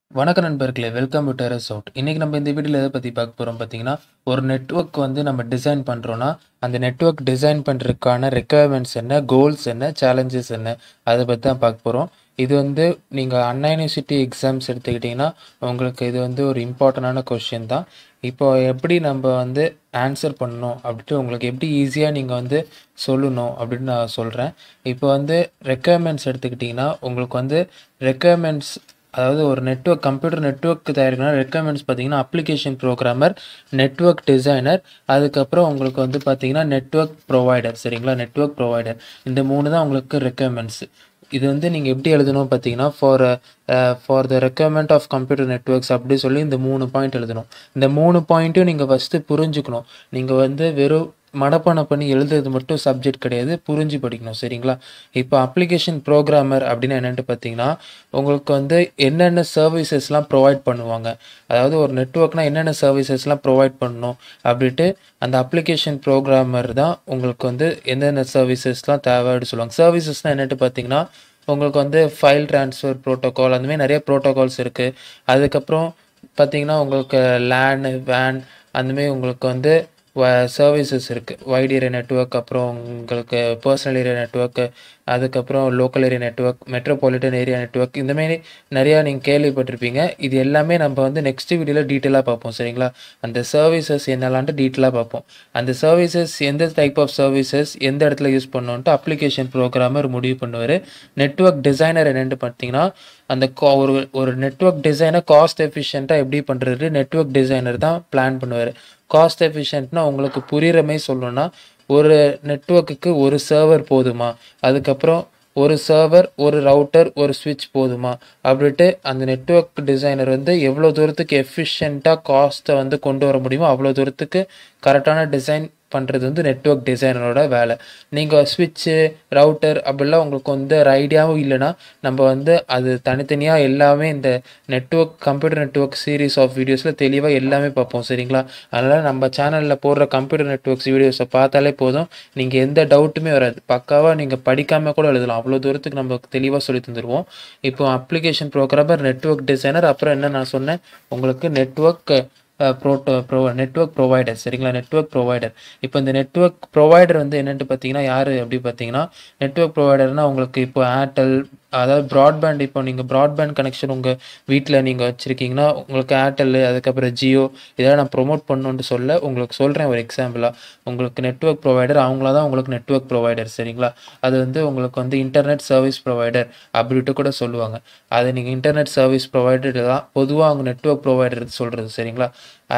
வணக்கம் நண்பர்களே welcome to terrace out இன்றைக்கி நம்ம இந்த வீடியோவில் எதை பற்றி பார்க்க போகிறோம் பார்த்தீங்கன்னா ஒரு நெட்வொர்க் வந்து நம்ம டிசைன் பண்ணுறோன்னா அந்த நெட்வொர்க் டிசைன் பண்ணுறதுக்கான ரெக்குயர்மெண்ட்ஸ் என்ன கோல்ஸ் என்ன சேலஞ்சஸ் என்ன அதை பற்றி தான் பார்க்க போகிறோம் இது வந்து நீங்கள் அண்ணா யூனிவர்சிட்டி எக்ஸாம்ஸ் எடுத்துக்கிட்டிங்கன்னா உங்களுக்கு இது வந்து ஒரு இம்பார்ட்டண்டான கொஷின் தான் இப்போ எப்படி நம்ம வந்து ஆன்சர் பண்ணணும் அப்படின்ட்டு உங்களுக்கு எப்படி ஈஸியாக நீங்கள் வந்து சொல்லணும் அப்படின்னு நான் சொல்கிறேன் இப்போ வந்து ரெக்குயர்மெண்ட்ஸ் எடுத்துக்கிட்டிங்கன்னா உங்களுக்கு வந்து ரெக்குயர்மெண்ட்ஸ் அதாவது ஒரு நெட்வொர்க் கம்ப்யூட்டர் நெட்வொர்க் தயாரிக்கணும் ரெக்குயர்மெண்ட்ஸ் பார்த்தீங்கன்னா அப்ளிகேஷன் ப்ரோக்ராமர் நெட்வொர்க் டிசைனர் அதுக்கப்புறம் உங்களுக்கு வந்து பார்த்தீங்கன்னா நெட்வொர்க் ப்ரொவைடர் சரிங்களா நெட்வொர்க் ப்ரொவைடர் இந்த மூணு தான் உங்களுக்கு ரெக்குயர்மெண்ட்ஸ் இது வந்து நீங்கள் எப்படி எழுதணும் பார்த்தீங்கன்னா for for the requirement of computer networks அப்படி சொல்லி இந்த மூணு பாயிண்ட் எழுதணும் இந்த மூணு பாயிண்ட்டும் நீங்கள் ஃபஸ்ட்டு புரிஞ்சுக்கணும் நீங்கள் வந்து வெறும் மனப்பாடம் பண்ணி எழுதுறது மட்டும் சப்ஜெக்ட் கிடையாது புரிஞ்சு படிக்கணும் சரிங்களா இப்போ அப்ளிகேஷன் ப்ரோக்ராமர் அப்படின்னு என்னென்னு பார்த்தீங்கன்னா உங்களுக்கு வந்து என்னென்ன சர்வீசஸ்லாம் ப்ரொவைட் பண்ணுவாங்க அதாவது ஒரு நெட்ஒர்க்னால் என்னென்ன சர்வீசஸ்லாம் ப்ரொவைட் பண்ணணும் அப்படின்ட்டு அந்த அப்ளிகேஷன் ப்ரோக்ராமர் தான் உங்களுக்கு வந்து எந்தெந்த சர்வீசஸ்லாம் தேவைன்னு சொல்லுவாங்க சர்வீசஸ்னால் என்னென்னு பார்த்தீங்கன்னா உங்களுக்கு வந்து ஃபைல் ட்ரான்ஸ்ஃபர் ப்ரோட்டோகால் அந்தமாதிரி நிறைய ப்ரோட்டோகால்ஸ் இருக்குது அதுக்கப்புறம் பார்த்தீங்கன்னா உங்களுக்கு லேன் வேன் அந்தமாரி உங்களுக்கு வந்து சர்வீசஸ் இருக்குது வைட் ஏரியா நெட்ஒர்க் அப்புறம் உங்களுக்கு பர்சனல் ஏரியா நெட்ஒர்க்கு அதுக்கப்புறம் local area network metropolitan area network இந்தமாரி நிறையா நீங்கள் கேள்விப்பட்டிருப்பீங்க இது எல்லாமே நம்ம வந்து நெக்ஸ்ட் வீடியோவில் டீட்டெயிலாக பார்ப்போம் சரிங்களா அந்த சர்வீசஸ் என்னெல்லான்ட்டு டீட்டெயிலாக பார்ப்போம் அந்த சர்வீசஸ் எந்த டைப் ஆஃப் சர்வீசஸ் எந்த இடத்துல யூஸ் பண்ணணுன்ட்டு அப்ளிகேஷன் ப்ரோக்ராமர் முடிவு பண்ணுவார் நெட்ஒர்க் டிசைனர் என்னென்னு பார்த்தீங்கன்னா அந்த கா ஒரு ஒரு நெட்ஒர்க் டிசைனை காஸ்ட் எஃபிஷியண்ட்டாக எப்படி பண்ணுறது நெட்ஒர்க் டிசைனர் தான் பிளான் பண்ணுவார் காஸ்ட் எஃபிஷியன்ட்னா உங்களுக்கு புரிகிற மாதிரி சொல்லணும்னா ஒரு நெட்ஒர்க்குக்கு ஒரு சர்வர் போதுமா அதுக்கப்புறம் ஒரு சர்வர் ஒரு ரவுட்டர் ஒரு ஸ்விட்ச் போதுமா அப்படின்ட்டு அந்த நெட்ஒர்க் டிசைனர் வந்து எவ்வளோ தூரத்துக்கு எஃபிஷியண்ட்டாக காஸ்ட்டை வந்து கொண்டு வர முடியுமோ அவ்வளோ தூரத்துக்கு கரெக்டான டிசைன் பண்ணுறது வந்து நெட்ஒர்க் டிசைனரோட வேலை நீங்கள் ஸ்விட்சு ரவுட்டர் அப்படிலாம் உங்களுக்கு வந்து ஒரு ஐடியாவும் இல்லைன்னா நம்ம வந்து அது தனித்தனியாக எல்லாமே இந்த network computer network series of வீடியோஸில் தெளிவாக எல்லாமே பார்ப்போம் சரிங்களா அதனால் நம்ம சேனலில் போடுற கம்ப்யூட்டர் நெட்ஒர்க்ஸ் வீடியோஸை பார்த்தாலே போதும் நீங்கள் எந்த டவுட்டுமே வராது பக்காவாக நீங்கள் படிக்காமல் கூட எழுதலாம் அவ்வளோ தூரத்துக்கு நம்ம தெளிவாக சொல்லி தந்துடுவோம் இப்போ அப்ளிகேஷன் ப்ரோக்ராமர் நெட்ஒர்க் டிசைனர் அப்புறம் என்ன நான் சொன்னேன் உங்களுக்கு network proto pro network provider சரிங்களா நெட்ஒர்க் ப்ரொவைடர் இப்போ இந்த நெட்ஒர்க் ப்ரொவைடர் வந்து என்னென்னு பார்த்தீங்கன்னா யார் அப்படி பார்த்தீங்கன்னா நெட்ஒர்க் ப்ரொவைடர்னால் உங்களுக்கு இப்போ ஏர்டெல் அதாவது ப்ராட்பேண்ட் இப்போ நீங்கள் ப்ராட்பேண்ட் கனெக்ஷன் உங்கள் வீட்டில் நீங்கள் வச்சுருக்கீங்கன்னா உங்களுக்கு ஏர்டெல் அதுக்கப்புறம் ஜியோ இதெல்லாம் நான் ப்ரொமோட் பண்ணணுன்ட்டு சொல்ல உங்களுக்கு சொல்கிறேன் ஒரு எக்ஸாம்பிளாக உங்களுக்கு நெட்ஒர்க் ப்ரொவைடர் அவங்கள தான் உங்களுக்கு நெட்ஒர்க் ப்ரொவைடர் சரிங்களா அது வந்து உங்களுக்கு வந்து இன்டர்நெட் சர்வீஸ் ப்ரொவைடர் அப்படின்ட்டு கூட சொல்லுவாங்க அது நீங்கள் இன்டர்நெட் சர்வீஸ் ப்ரொவைடர் தான் பொதுவாக அவங்க நெட்ஒர்க் ப்ரொவைடர் சொல்கிறது சரிங்களா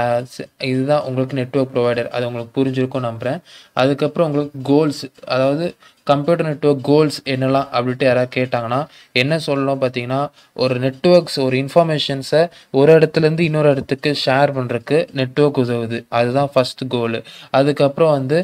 இதுதான் உங்களுக்கு நெட்ஒர்க் ப்ரொவைடர் அது உங்களுக்கு புரிஞ்சிருக்கும் நம்புகிறேன் அதுக்கப்புறம் உங்களுக்கு கோல்ஸ் அதாவது கம்ப்யூட்டர் நெட்ஒர்க் கோல்ஸ் என்னெல்லாம் அப்படின்ட்டு யாராவது கேட்டாங்கன்னா என்ன சொல்லணும் பார்த்தீங்கன்னா ஒரு நெட்ஒர்க்ஸ் ஒரு இன்ஃபர்மேஷன்ஸை ஒரு இடத்துலேருந்து இன்னொரு இடத்துக்கு ஷேர் பண்ணுறதுக்கு நெட்ஒர்க் உதவுது அதுதான் ஃபஸ்ட் கோலு அதுக்கப்புறம் வந்து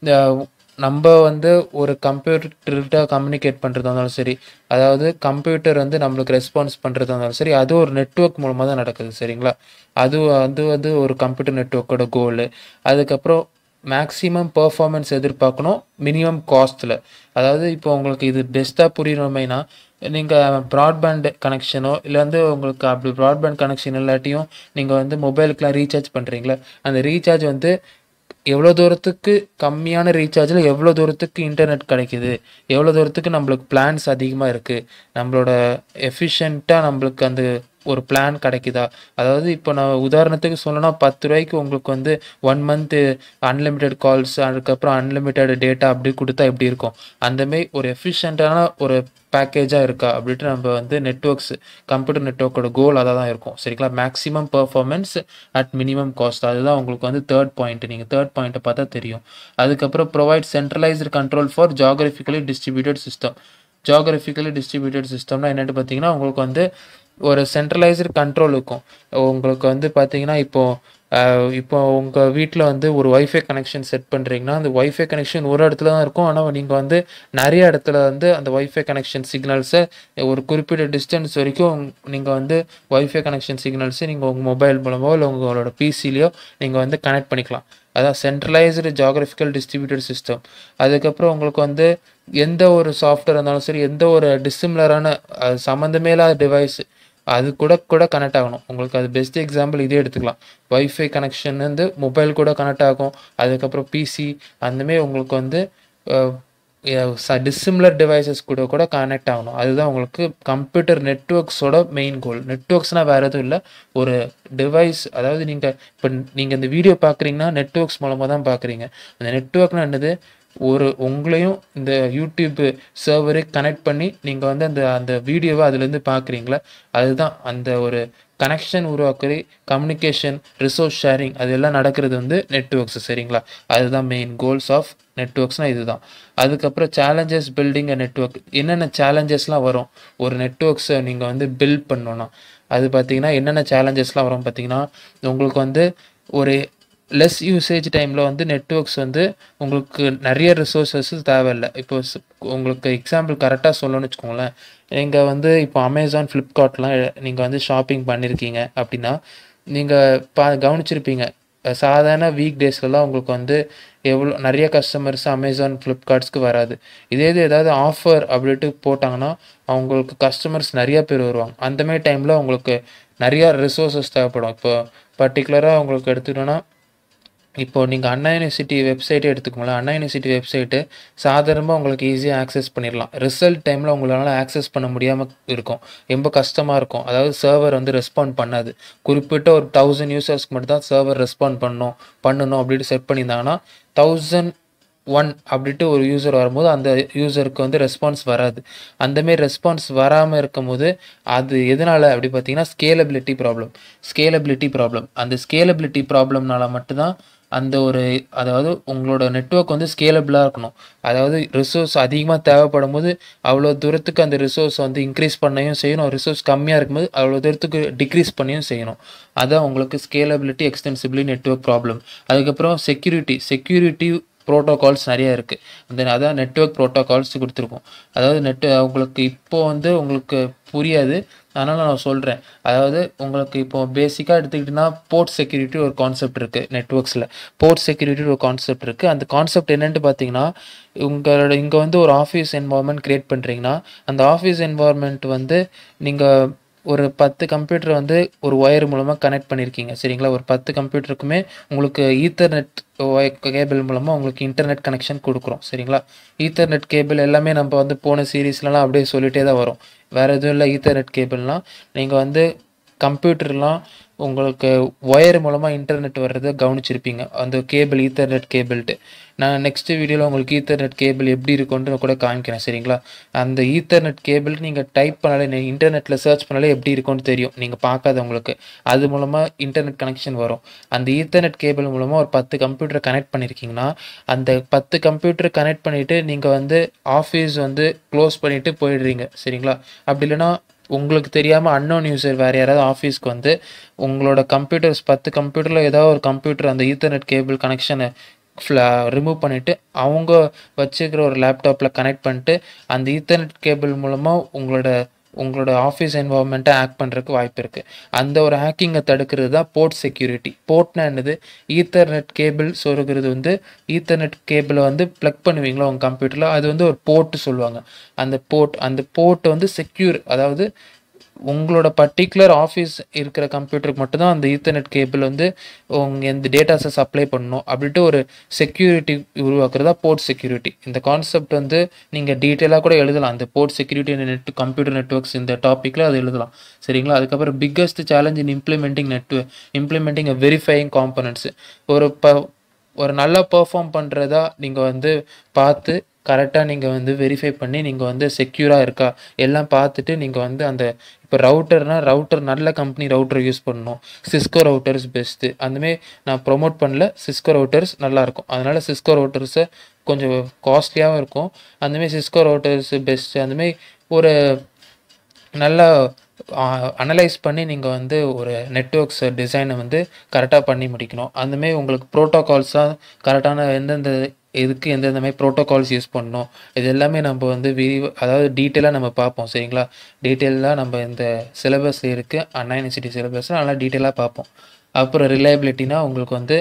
நம்ம வந்து ஒரு கம்ப்யூட்டர்கிட்ட கம்யூனிகேட் பண்ணுறதா இருந்தாலும் சரி அதாவது கம்ப்யூட்டர் வந்து நம்மளுக்கு ரெஸ்பான்ஸ் பண்ணுறதா இருந்தாலும் சரி அது ஒரு நெட்ஒர்க் மூலமாக தான் நடக்குது சரிங்களா அது அது வந்து ஒரு கம்ப்யூட்டர் நெட்ஒர்க்கோட கோலு அதுக்கப்புறம் மேக்ஸிமம் பர்ஃபார்மன்ஸ் எதிர்பார்க்கணும் மினிமம் காஸ்ட்டில் அதாவது இப்போ உங்களுக்கு இது பெஸ்ட்டாக புரியணுமேனா நீங்கள் ப்ராட்பேண்ட் கனெக்ஷனோ இல்லை வந்து உங்களுக்கு அப்படி ப்ராட்பேண்ட் கனெக்ஷன் இல்லாட்டியும் நீங்கள் வந்து மொபைலுக்குலாம் ரீசார்ஜ் பண்ணுறீங்களா அந்த ரீசார்ஜ் வந்து எவ்வளோ தூரத்துக்கு கம்மியான ரீசார்ஜில் எவ்வளோ தூரத்துக்கு இன்டர்நெட் கிடைக்குது எவ்வளோ தூரத்துக்கு நம்மளுக்கு பிளான்ஸ் அதிகமாக இருக்குது நம்மளோட எஃபிஷியண்ட்டாக நம்மளுக்கு அந்த ஒரு பிளான் கிடைக்குதா அதாவது இப்போ நான் உதாரணத்துக்கு சொல்லணும்னா பத்து ரூபாய்க்கு உங்களுக்கு வந்து ஒன் மந்த்து அன்லிமிட்டெட் கால்ஸ் அதுக்கப்புறம் அன்லிமிட்டெட் டேட்டா அப்படி கொடுத்தா எப்படி இருக்கும் அந்தமாரி ஒரு எஃபிஷியண்ட்டான ஒரு பேக்கேஜாக இருக்கா அப்படின்ட்டு நம்ம வந்து நெட்ஒர்க்ஸ் கம்ப்யூட்டர் நெட்ஒர்க்கோட கோல் அதாக தான் இருக்கும் சரிங்களா maximum performance at minimum cost அதுதான் உங்களுக்கு வந்து தேர்ட் பாயிண்ட் நீங்கள் தேர்ட் பாயிண்ட்டை பார்த்தா தெரியும் அதுக்கப்புறம் provide centralised control for geographically distributed system geographically distributed சிஸ்டம்னா என்னென்னு பார்த்தீங்கன்னா உங்களுக்கு வந்து ஒரு சென்ட்ரலைஸ்டு கண்ட்ரோல் இருக்கும் உங்களுக்கு வந்து பார்த்தீங்கன்னா இப்போது இப்போ உங்கள் வீட்டில் வந்து ஒரு ஒய்ஃபை கனெக்ஷன் செட் பண்ணுறீங்கன்னா அந்த ஒய்ஃபை கனெக்ஷன் ஒரு இடத்துல தான் இருக்கும் ஆனால் நீங்கள் வந்து நிறைய இடத்துல வந்து அந்த ஒய்ஃபை கனெக்ஷன் சிக்னல்ஸை ஒரு குறிப்பிட்ட டிஸ்டன்ஸ் வரைக்கும் நீங்கள் வந்து ஒய்ஃபை கனெக்ஷன் சிக்னல்ஸை நீங்கள் உங்கள் மொபைல் மூலமோ இல்லை உங்களோட பிசிலையோ நீங்கள் வந்து கனெக்ட் பண்ணிக்கலாம் அதான் சென்ட்ரலைஸ்டு ஜாகிரபிக்கல் டிஸ்ட்ரிபியூட்டட் சிஸ்டம் அதுக்கப்புறம் உங்களுக்கு வந்து எந்த ஒரு சாஃப்ட்வேர் இருந்தாலும் சரி எந்த ஒரு டிசிமிலரான சம்மந்தமே இல்லாத டிவைஸ் அது கூட கூட கனெக்ட் ஆகணும் உங்களுக்கு அது பெஸ்ட் எக்ஸாம்பிள் இதே எடுத்துக்கலாம் வைஃபை கனெக்ஷன் வந்து மொபைல் கூட கனெக்ட் ஆகும் அதுக்கப்புறம் பிசி அந்தமாரி உங்களுக்கு வந்து டிசிமிலர் டிவைசஸ் கூட கூட கனெக்ட் ஆகணும் அதுதான் உங்களுக்கு கம்ப்யூட்டர் நெட்ஒர்க்ஸோட மெயின் கோல் நெட்ஒர்க்ஸ்னால் வேறு எதுவும் இல்லை ஒரு டிவைஸ் அதாவது நீங்கள் இப்போ நீங்கள் இந்த வீடியோ பார்க்குறீங்கன்னா நெட்ஒர்க்ஸ் மூலமாக தான் பார்க்குறீங்க அந்த நெட்ஒர்க்னா என்னது ஒரு உங்களையும் இந்த யூடியூப் சர்வரு கனெக்ட் பண்ணி நீங்கள் வந்து அந்த அந்த வீடியோவை அதுலேருந்து பார்க்குறீங்களா அதுதான் அந்த ஒரு கனெக்ஷன் உருவாக்குறது கம்யூனிகேஷன் ரிசோர்ஸ் ஷேரிங் அது எல்லாம் நடக்கிறது வந்து நெட்ஒர்க்ஸ் சரிங்களா அதுதான் மெயின் கோல்ஸ் ஆஃப் நெட்ஒர்க்ஸ்னால் இதுதான் அதுக்கப்புறம் சேலஞ்சஸ் பில்டிங் அ நெட்ஒர்க் என்னென்ன சேலஞ்சஸ்லாம் வரும் ஒரு நெட்ஒர்க்ஸை நீங்கள் வந்து பில்ட் பண்ணணும்னா அது பார்த்தீங்கன்னா என்னென்ன சேலஞ்சஸ்லாம் வரும் பார்த்தீங்கன்னா உங்களுக்கு வந்து ஒரு லெஸ் யூசேஜ் டைமில் வந்து நெட்ஒர்க்ஸ் வந்து உங்களுக்கு நிறைய ரிசோர்ஸஸ் தேவையில்லை இப்போ ஸ்- உங்களுக்கு எக்ஸாம்பிள் கரெக்டாக சொல்லணும்னு வச்சுக்கோங்களேன் நீங்கள் வந்து இப்போ அமேசான் ஃப்ளிப்கார்ட்லாம் நீங்கள் வந்து ஷாப்பிங் பண்ணியிருக்கீங்க அப்படின்னா நீங்கள் பா கவனிச்சிருப்பீங்க அஹ் சாதாரண வீக் டேஸ்லலாம் உங்களுக்கு வந்து எவ்வளோ நிறைய கஸ்டமர்ஸ் அமேசான் ஃப்ளிப்கார்ட்ஸ்க்கு வராது இதே இது ஏதாவது ஆஃபர் அப்படின்ட்டு போட்டாங்கன்னா அவங்களுக்கு கஸ்டமர்ஸ் நிறைய பேர் வருவாங்க அந்த மாதிரி டைமில் உங்களுக்கு நிறையா ரிசோர்ஸஸ் தேவைப்படும் இப்போ பர்டிகுலராக உங்களுக்கு எடுத்துக்கிட்டோன்னா இப்போ நீங்கள் அண்ணா யூனிவர்சிட்டி வெப்சைட்டே எடுத்துக்கோங்களேன் அண்ணா யூனிவர்சிட்டி வெப்சைட்டு சாதாரணமாக உங்களுக்கு ஈஸியாக ஆக்சஸ் பண்ணிடலாம் ரிசல்ட் டைமில் உங்களால் ஆக்சஸ் பண்ண முடியாமல் இருக்கும் ரொம்ப கஷ்டமாக இருக்கும் அதாவது சர்வர் வந்து ரெஸ்பாண்ட் பண்ணாது குறிப்பிட்ட ஒரு தௌசண்ட் யூசர்ஸ்க்கு மட்டும் தான் சர்வர் ரெஸ்பாண்ட் பண்ணணும் பண்ணணும் அப்படின்ட்டு செட் பண்ணியிருந்தாங்கன்னா தௌசண்ட் ஒன் அப்படின்ட்டு ஒரு யூசர் வரும்போது அந்த யூசருக்கு வந்து ரெஸ்பான்ஸ் வராது அந்தமாரி ரெஸ்பான்ஸ் வராமல் இருக்கும்போது அது எதனால் அப்படி பார்த்தீங்கன்னா ஸ்கேலபிலிட்டி ப்ராப்ளம் ஸ்கேலபிலிட்டி ப்ராப்ளம் அந்த ஸ்கேலபிலிட்டி ப்ராப்ளம்னால மட்டும்தான் அந்த ஒரு அதாவது உங்களோட நெட்வொர்க் வந்து ஸ்கேலபிளாக இருக்கணும் அதாவது ரிசோர்ஸ் அதிகமாக தேவைப்படும் போது அவ்வளோ தூரத்துக்கு அந்த ரிசோர்ஸ் வந்து இன்க்ரீஸ் பண்ணையும் செய்யணும் ரிசோர்ஸ் கம்மியாக இருக்கும்போது அவ்வளோ தூரத்துக்கு டிக்ரீஸ் பண்ணியும் செய்யணும் அதான் உங்களுக்கு ஸ்கேலபிலிட்டி எக்ஸ்டென்சிபிளி நெட்வொர்க் ப்ராப்ளம் அதுக்கப்புறம் செக்யூரிட்டி செக்யூரிட்டி ப்ரோட்டோகால்ஸ் நிறைய இருக்குது அந்த அதான் நெட்வொர்க் ப்ரோட்டோகால்ஸ் கொடுத்துருக்கோம் அதாவது நெட் உங்களுக்கு இப்போ வந்து உங்களுக்கு புரியாது அதனால் நான் சொல்கிறேன் அதாவது உங்களுக்கு இப்போ பேசிக்காக எடுத்துக்கிட்டிங்கன்னா போர்ட் செக்யூரிட்டி ஒரு கான்செப்ட் இருக்குது நெட்ஒர்க்ஸில் போர்ட் செக்யூரிட்டி ஒரு கான்செப்ட் இருக்குது அந்த கான்செப்ட் என்னென்னு பார்த்தீங்கன்னா உங்களோட இங்கே வந்து ஒரு ஆஃபீஸ் என்வாயர்மெண்ட் க்ரியேட் பண்ணுறீங்கன்னா அந்த ஆஃபீஸ் என்வாயர்மெண்ட் வந்து நீங்கள் ஒரு பத்து கம்ப்யூட்டர் வந்து ஒரு ஒயர் மூலமாக கனெக்ட் பண்ணியிருக்கீங்க சரிங்களா ஒரு பத்து கம்ப்யூட்டருக்குமே உங்களுக்கு ஈத்தர்நெட் கேபிள் மூலமாக உங்களுக்கு இன்டர்நெட் கனெக்ஷன் கொடுக்குறோம் சரிங்களா ஈத்தர்நெட் கேபிள் எல்லாமே நம்ம வந்து போன சீரீஸ்லலாம் அப்படியே சொல்லிட்டே தான் வரும் வேறு எதுவும் இல்லை ஈத்தர்நெட் கேபிள்லாம் நீங்கள் வந்து கம்ப்யூட்டர்லாம் உங்களுக்கு ஒயர் மூலமாக இன்டர்நெட் வர்றதை கவனிச்சிருப்பீங்க அந்த கேபிள் ஈத்தர்நெட் கேபிள்ட்டு நான் நெக்ஸ்ட் வீடியோவில் உங்களுக்கு ஈத்தர்நெட் கேபிள் எப்படி இருக்கும்னு நான் கூட காமிக்கிறேன் சரிங்களா அந்த ஈத்தர்நெட் கேபிள் நீங்கள் டைப் பண்ணாலே இன்டர்நெட்டில் சர்ச் பண்ணாலே எப்படி இருக்கும்னு தெரியும் நீங்கள் பார்க்காதவங்களுக்கு அது மூலமாக இன்டர்நெட் கனெக்ஷன் வரும் அந்த ஈத்தர்நெட் கேபிள் மூலமாக ஒரு பத்து கம்ப்யூட்டர் கனெக்ட் பண்ணியிருக்கீங்கன்னா அந்த பத்து கம்ப்யூட்டர் கனெக்ட் பண்ணிவிட்டு நீங்கள் வந்து ஆஃபீஸ் வந்து க்ளோஸ் பண்ணிவிட்டு போயிடுறீங்க சரிங்களா அப்படி இல்லைன்னா உங்களுக்கு தெரியாமல் அன்னோன் யூசர் வேறு யாராவது ஆஃபீஸ்க்கு வந்து உங்களோட கம்ப்யூட்டர்ஸ் பத்து கம்ப்யூட்டரில் ஏதாவது ஒரு கம்ப்யூட்டர் அந்த ஈத்தர்நெட் கேபிள் கனெக்ஷனை ரிமூவ் பண்ணிவிட்டு அவங்க வச்சுக்கிற ஒரு லேப்டாப்பில் கனெக்ட் பண்ணிட்டு அந்த ஈத்தர்நெட் கேபிள் மூலமாக உங்களோட உங்களோட ஆஃபீஸ் என்வாயர்மெண்ட்டை ஹேக் பண்ணுறதுக்கு வாய்ப்பு இருக்குது அந்த ஒரு ஹேக்கிங்கை தடுக்கிறது தான் போர்ட் செக்யூரிட்டி போர்ட்னா என்னது ஈத்தர்நெட் கேபிள் சொருகிறது வந்து ஈத்தர்நெட் கேபிளை வந்து ப்ளக் பண்ணுவீங்களா உங்கள் கம்ப்யூட்டரில் அது வந்து ஒரு போர்ட்டு சொல்லுவாங்க அந்த போர்ட் அந்த போர்ட் வந்து செக்யூர் அதாவது உங்களோட பர்டிகுலர் ஆஃபீஸ் இருக்கிற கம்ப்யூட்டருக்கு மட்டும்தான் அந்த ஈத்தர்நெட் கேபிள் வந்து உங்கள் இந்த டேட்டாஸை சப்ளை பண்ணணும் அப்படின்ட்டு ஒரு செக்யூரிட்டி உருவாக்குறதா போர்ட் செக்யூரிட்டி இந்த கான்செப்ட் வந்து நீங்கள் டீட்டெயிலாக கூட எழுதலாம் அந்த port security net computer networks இந்த டாப்பிக்கில் அது எழுதலாம் சரிங்களா அதுக்கப்புறம் biggest challenge in implementing network implementing a verifying components ஒரு ப ஒரு நல்லா பெர்ஃபார்ம் பண்ணுறதா நீங்கள் வந்து பார்த்து கரெக்டாக நீங்கள் வந்து வெரிஃபை பண்ணி நீங்கள் வந்து செக்யூராக இருக்கா எல்லாம் பார்த்துட்டு நீங்கள் வந்து அந்த இப்போ ரவுட்டர்னால் ரவுட்டர் நல்ல கம்பெனி ரவுட்டர் யூஸ் பண்ணணும் சிஸ்கோ ரவுட்டர்ஸ் பெஸ்ட்டு அந்தமாரி நான் ப்ரொமோட் பண்ணல சிஸ்கோ ரவுட்டர்ஸ் நல்லாயிருக்கும் அதனால் சிஸ்கோ ரவுட்டர்ஸை கொஞ்சம் காஸ்ட்லியாகவும் இருக்கும் அந்தமாரி சிஸ்கோ ரவுட்டர்ஸ் பெஸ்ட்டு அந்தமாரி ஒரு நல்லா அனலைஸ் பண்ணி நீங்கள் வந்து ஒரு நெட்ஒர்க்ஸ் டிசைனை வந்து கரெக்டாக பண்ணி முடிக்கணும் அந்தமாரி உங்களுக்கு ப்ரோட்டோகால்ஸாக கரெக்டான எந்தெந்த இதுக்கு எந்தெந்த மாதிரி ப்ரோட்டோகால்ஸ் யூஸ் பண்ணணும் இது எல்லாமே நம்ம வந்து விரிவு அதாவது டீட்டெயிலாக நம்ம பார்ப்போம் சரிங்களா டீட்டெயிலாக நம்ம இந்த சிலபஸ் இருக்குது அண்ணா யூனிவர்சிட்டி சிலபஸ் நல்லா டீட்டெயிலாக பார்ப்போம் அப்புறம் ரிலையபிலிட்டினா உங்களுக்கு வந்து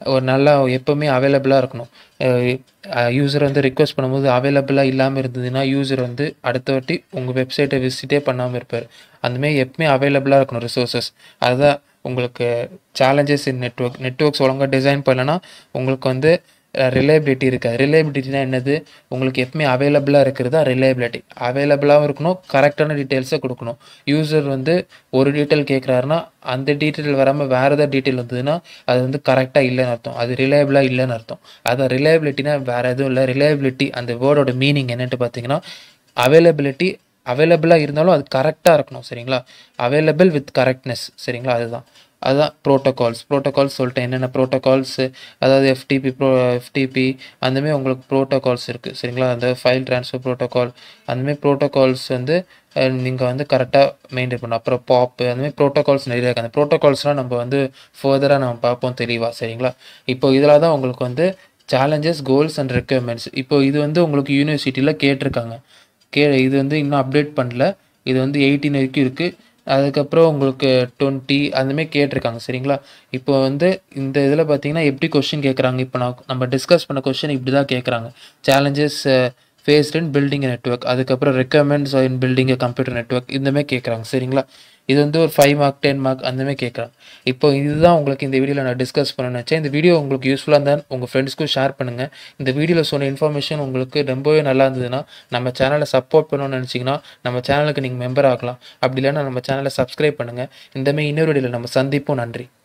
ஒரு நல்லா எப்போவுமே அவைலபிளாக இருக்கணும் யூசர் வந்து ரிக்வஸ்ட் பண்ணும்போது அவைலபிளாக இல்லாமல் இருந்ததுன்னா யூசர் வந்து அடுத்த வாட்டி உங்கள் வெப்சைட்டை விசிட்டே பண்ணாமல் இருப்பார் அந்தமாரி எப்பவுமே அவைலபிளாக இருக்கணும் ரிசோர்ஸஸ் அதுதான் உங்களுக்கு சேலஞ்சஸ் இன் நெட்ஒர்க் நெட்ஒர்க்ஸ் ஒழுங்காக டிசைன் பண்ணலன்னா உங்களுக்கு வந்து ரிலையபிலிட்டி இருக்காது ரிலையபிலிட்டினா என்னது உங்களுக்கு எப்பவுமே அவைலபிளாக இருக்கிறது தான் ரிலையபிலிட்டி அவைலபிளாகவும் இருக்கணும் கரெக்டான டீட்டெயில்ஸை கொடுக்கணும் யூசர் வந்து ஒரு டீட்டெயில் கேட்குறாருன்னா அந்த டீட்டெயில் வராமல் வேறு ஏதாவது டீட்டெயில் வந்ததுன்னா அது வந்து கரெக்டாக இல்லைன்னு அர்த்தம் அது ரிலையபிளாக இல்லைன்னு அர்த்தம் அதான் ரிலையபிலிட்டினா வேறு எதுவும் இல்லை ரிலையபிலிட்டி அந்த வேர்டோட மீனிங் என்னன்ட்டு பார்த்தீங்கன்னா அவைலபிலிட்டி அவைலபிளாக இருந்தாலும் அது கரெக்டாக இருக்கணும் சரிங்களா அவைலபிள் வித் கரெக்ட்னஸ் சரிங்களா அதுதான் அதுதான் ப்ரோட்டோகால்ஸ் ப்ரோட்டோகால்ஸ் சொல்லிட்டேன் என்னென்ன ப்ரோட்டோகால்ஸு அதாவது எஃப்டிபி ப்ரோ எஃப்டிபி அந்தமாரி உங்களுக்கு ப்ரோட்டோகால்ஸ் இருக்குது சரிங்களா அந்த ஃபைல் ட்ரான்ஸ்ஃபர் ப்ரோட்டோகால் அந்தமாரி ப்ரோட்டோகால்ஸ் வந்து நீங்கள் வந்து கரெக்டாக மெயின்டைன் பண்ணணும் அப்புறம் பாப்பு அந்தமாதிரி ப்ரோட்டோகால்ஸ் நிறைய இருக்குது அந்த ப்ரோட்டோகால்ஸ்லாம் நம்ம வந்து ஃபர்தராக நம்ம பார்ப்போம் தெளிவாக சரிங்களா இப்போ இதில் தான் உங்களுக்கு வந்து சேலஞ்சஸ் கோல்ஸ் அண்ட் ரெக்குயர்மெண்ட்ஸ் இப்போ இது வந்து உங்களுக்கு யூனிவர்சிட்டியில் கேட்டிருக்காங்க கே இது வந்து இன்னும் அப்டேட் பண்ணல இது வந்து எயிட்டீன் வரைக்கும் இருக்குது அதுக்கப்புறம் உங்களுக்கு டுவெண்ட்டி அந்தமாரி கேட்டிருக்காங்க சரிங்களா இப்போ வந்து இந்த இதில் பார்த்தீங்கன்னா எப்படி கொஷின் கேட்குறாங்க இப்போ நான் நம்ம டிஸ்கஸ் பண்ண கொஷின் இப்படி தான் கேட்குறாங்க challenges faced in building network அதுக்கப்புறம் recommends in building computer network இந்தமாரி கேட்குறாங்க சரிங்களா இது வந்து ஒரு ஃபைவ் மார்க் டென் மார்க் அந்தமாரி கேட்குறாங்க இப்போ இதுதான் உங்களுக்கு இந்த வீடியோவில் நான் டிஸ்கஸ் பண்ண நினச்சேன் இந்த வீடியோ உங்களுக்கு யூஸ்ஃபுல்லாக இருந்தால் உங்கள் ஃப்ரெண்ட்ஸ்க்கும் ஷேர் பண்ணுங்கள் இந்த வீடியோவில் சொன்ன இன்ஃபர்மேஷன் உங்களுக்கு ரொம்பவே நல்லா இருந்ததுன்னா நம்ம சேனலை சப்போர்ட் பண்ணணும்னு நினச்சிங்கன்னா நம்ம சேனலுக்கு நீங்கள் மெம்பர் ஆகலாம் அப்படி இல்லைன்னா நம்ம சேனலை சப்ஸ்கிரைப் பண்ணுங்கள் இந்தமாரி இன்னொரு வீடியோவில் நம்ம சந்திப்போம் நன்றி